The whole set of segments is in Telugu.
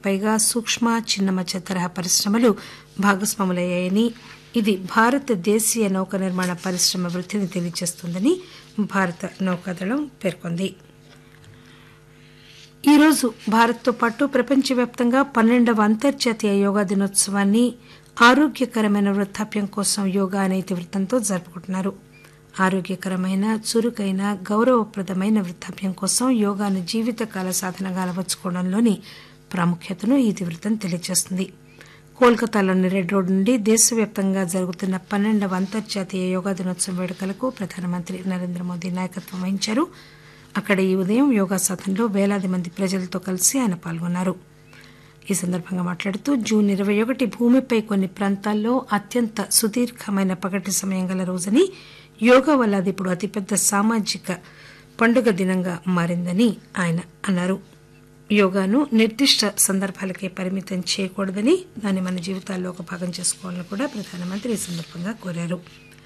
పైగా సూక్ష్మ చిన్న మధ్య తరహా పరిశ్రమలు భాగస్వాములయ్యాయని ఇది భారత దేశీయ నౌక నిర్మాణ పరిశ్రమ వృద్ధిని తెలియజేస్తోందని భారత నౌకాదళం పేర్కొంది ఈరోజు భారత్తో పాటు ప్రపంచవ్యాప్తంగా పన్నెండవ అంతర్జాతీయ యోగా దినోత్సవాన్ని ఆరోగ్యకరమైన వృద్ధాప్యం కోసం యోగా అనే ఇతివృత్తంతో జరుపుకుంటున్నారు ఆరోగ్యకరమైన చురుకైన గౌరవప్రదమైన వృద్ధాప్యం కోసం యోగాను జీవితకాల సాధనగా అలవర్చుకోవడంలోని ప్రాముఖ్యతను ఈ ఇతివృత్తం తెలియజేస్తుంది కోల్కతాలోని రెడ్ రోడ్ నుండి దేశవ్యాప్తంగా జరుగుతున్న పన్నెండవ అంతర్జాతీయ యోగా దినోత్సవం వేడుకలకు ప్రధానమంత్రి నరేంద్ర మోదీ నాయకత్వం వహించారు అక్కడ ఈ ఉదయం యోగా సాధనలో వేలాది మంది ప్రజలతో కలిసి ఆయన పాల్గొన్నారు ఈ సందర్భంగా మాట్లాడుతూ జూన్ ఇరవై ఒకటి భూమిపై కొన్ని ప్రాంతాల్లో అత్యంత సుదీర్ఘమైన పగటి సమయం గల రోజని యోగా వల్ల అది ఇప్పుడు అతిపెద్ద సామాజిక పండుగ దినంగా మారిందని ఆయన అన్నారు యోగాను నిర్దిష్ట సందర్భాలకే పరిమితం చేయకూడదని దాన్ని మన జీవితాల్లో ఒక భాగం చేసుకోవాలని కూడా ప్రధానమంత్రి ఈ సందర్భంగా కోరారు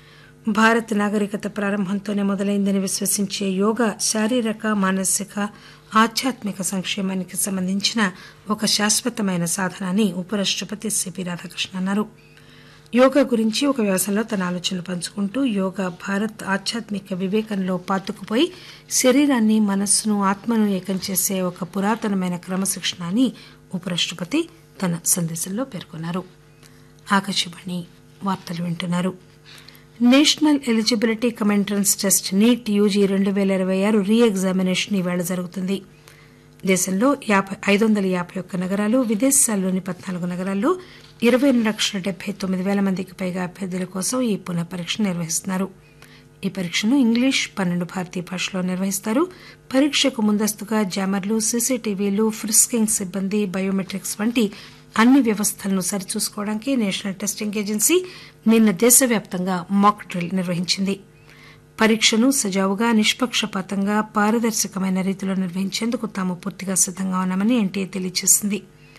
భారత్ నాగరికత ప్రారంభంతోనే మొదలైందని విశ్వసించే యోగా శారీరక మానసిక ఆధ్యాత్మిక సంక్షేమానికి సంబంధించిన ఒక శాశ్వతమైన సాధన అని ఉపరాష్టపతి సిపి రాధాకృష్ణ అన్నారు యోగా గురించి ఒక వ్యాసంలో తన ఆలోచనలు పంచుకుంటూ యోగా భారత్ ఆధ్యాత్మిక వివేకంలో పాతుకుపోయి శరీరాన్ని మనస్సును ఆత్మను ఏకం చేసే ఒక పురాతనమైన క్రమశిక్షణ అని ఉపరాష్టపతి తన సందేశంలో పేర్కొన్నారు ఆకాశవాణి వార్తలు వింటున్నారు national eligibility cum entrance test NEET UG రెండు పేల ఇరవై ఆరు రీ ఎగ్జామినేషన్ ఈవేళ జరుగుతుంది దేశంలో యాభై ఐదు వందల యాభై ఒక్క నగరాలు విదేశాల్లోని పద్నాలుగు నగరాల్లో ఇరవై రెండు లక్షల డెబ్బై తొమ్మిది పేల మందికి పైగా అభ్యర్థుల కోసం ఈ పునః పరీక్ష నిర్వహిస్తున్నారు ఈ పరీక్షను ఇంగ్లీష్ పన్నెండు భారతీయ భాషల్లో నిర్వహిస్తారు పరీక్షకు ముందస్తుగా జామర్లు సీసీటీవీలు ఫ్రిస్కింగ్ సిబ్బంది బయోమెట్రిక్స్ వంటి అన్ని వ్యవస్థలను సరిచూసుకోవడానికి నేషనల్ టెస్టింగ్ ఏజెన్సీ నిన్న దేశవ్యాప్తంగా మాక్ డ్రిల్ నిర్వహించింది పరీక్షను సజావుగా నిష్పక్షపాతంగా పారదర్శకమైన రీతిలో నిర్వహించేందుకు తాము పూర్తిగా సిద్దంగా ఉన్నామని ఎన్టీఏ తెలియజేసింది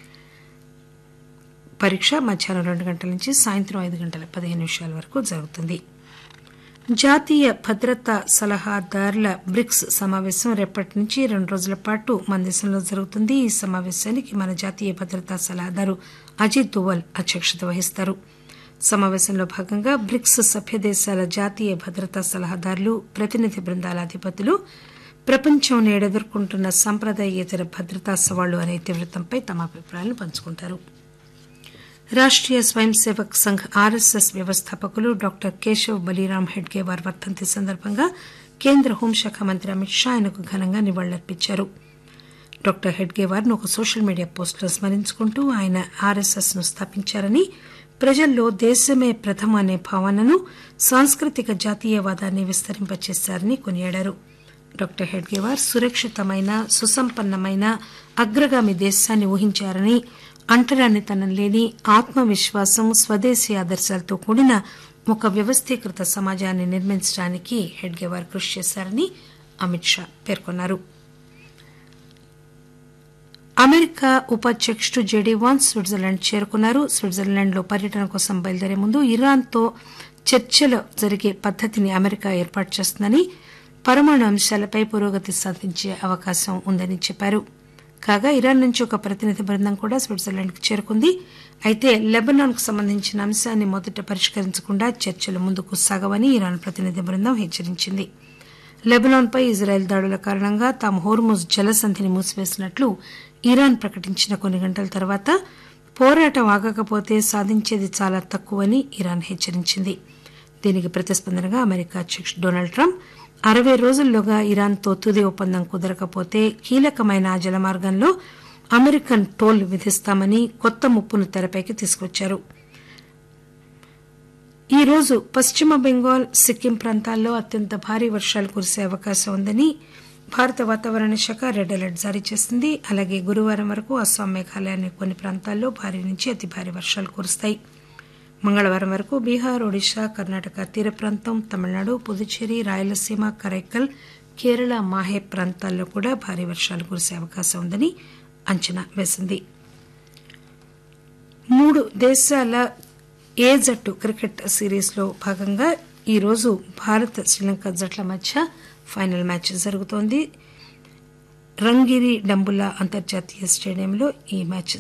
పరీక్ష మధ్యాహ్నం రెండు గంటల నుంచి సాయంత్రం ఐదు గంటల పదిహేను నిమిషాల వరకు జరుగుతుంది జాతీయ భద్రతా సలహాదారుల బ్రిక్స్ సమావేశం రేపటి నుంచి రెండు రోజుల పాటు మన దేశంలో జరుగుతుంది ఈ సమావేశానికి మన జాతీయ భద్రతా సలహాదారు అజిత్ దోవల్ అధ్యక్షత వహిస్తారు సమావేశంలో భాగంగా బ్రిక్స్ సభ్య దేశాల జాతీయ భద్రతా సలహాదారులు ప్రతినిధి బృందాల అధిపతులు ప్రపంచం నేడు ఎదుర్కొంటున్న సంప్రదాయేతర భద్రతా సవాళ్లు అనే ఇతివృత్తంపై తమ అభిప్రాయాలను పంచుకుంటారు రాష్టీయ స్వయం సేవక్ సంఘ్ ఆర్ఎస్ఎస్ వ్యవస్థాపకులు డాక్టర్ కేశవ్ బలీరామ్ హెడ్గేవార్ వర్ధంతి సందర్భంగా కేంద్ర హోంశాఖ మంత్రి అమిత్ షా ఆయనకు ఘనంగా నివాళులర్పించారు డాక్టర్ హెడ్గేవార్ ను ఒక సోషల్ మీడియా పోస్టులో స్మరించుకుంటూ ఆయన ఆర్ఎస్ఎస్ ను స్థాపించారని ప్రజల్లో దేశమే ప్రథమ అనే భావనను సాంస్కృతిక జాతీయవాదాన్ని విస్తరింపచేశారని కొనియాడారు డాక్టర్ హెడ్గేవార్ సురక్షితమైన సుసంపన్నమైన అగ్రగామి దేశాన్ని ఊహించారని అంటరానితనం లేని ఆత్మవిశ్వాసం స్వదేశీ ఆదర్శాలతో కూడిన ఒక వ్యవస్థీకృత సమాజాన్ని నిర్మించడానికి హెడ్గేవార్ కృషి చేశారని అమిత్ షా పేర్కొన్నారు అమెరికా ఉపాధ్యకుడు జేడీ వాన్స్ స్విట్జర్లాండ్ చేరుకున్నారు స్విట్జర్లాండ్ లో పర్యటన కోసం బయలుదేరే ముందు ఇరాన్ తో చర్చలు జరిగే పద్దతిని అమెరికా ఏర్పాటు చేస్తుందని పరమాణు అంశాలపై పురోగతి సాధించే అవకాశం ఉందని చెప్పారు కాగా ఇరాన్ నుంచి ఒక ప్రతినిధి బృందం కూడా స్విట్జర్లాండ్ కు చేరుకుంది అయితే లెబనాన్ కు సంబంధించిన అంశాన్ని మొదట పరిష్కరించకుండా చర్చలు ముందుకు సాగవని ఇరాన్ ప్రతినిధి బృందం హెచ్చరించింది లెబనాన్ పై ఇజ్రాయెల్ దాడుల కారణంగా తాము హోర్ముజ్ జలసంధిని మూసివేసినట్లు ఇరాన్ ప్రకటించిన కొన్ని గంటల తర్వాత పోరాటం ఆగకపోతే సాధించేది చాలా తక్కువని ఇరాన్ హెచ్చరించింది దీనికి ప్రతిస్పందనగా అమెరికా అధ్యకుడు డొనాల్డ్ ట్రంప్ అరవై రోజుల్లోగా ఇరాన్తో తుది ఒప్పందం కుదరకపోతే కీలకమైన ఆ జలమార్గంలో అమెరికన్ టోల్ విధిస్తామని కొత్త ముప్పును తెరపైకి తీసుకొచ్చారు ఈ రోజు పశ్చిమ బెంగాల్ సిక్కిం ప్రాంతాల్లో అత్యంత భారీ వర్షాలు కురిసే అవకాశం ఉందని భారత వాతావరణ శాఖ రెడ్ అలర్ట్ జారీ చేసింది అలాగే గురువారం వరకు అస్సాం మేఘాలయాన్ని కొన్ని ప్రాంతాల్లో భారీ నుంచి అతి భారీ వర్షాలు కురుస్తాయి మంగళవారం వరకు బీహార్ ఒడిశా కర్ణాటక తీర ప్రాంతం తమిళనాడు పుదుచ్చేరి రాయలసీమ కరైకల్ కేరళ మాహే ప్రాంతాల్లో కూడా భారీ వర్షాలు కురిసే అవకాశం ఉందని అంచనా వేసింది మూడు దేశాల ఏ జట్టు క్రికెట్ సిరీస్ లో భాగంగా ఈరోజు భారత్ శ్రీలంక జట్ల మధ్య ఫైనల్ మ్యాచ్ జరుగుతోంది రంగిరి డంబుల్లా అంతర్జాతీయ స్టేడియంలో ఈ మ్యాచ్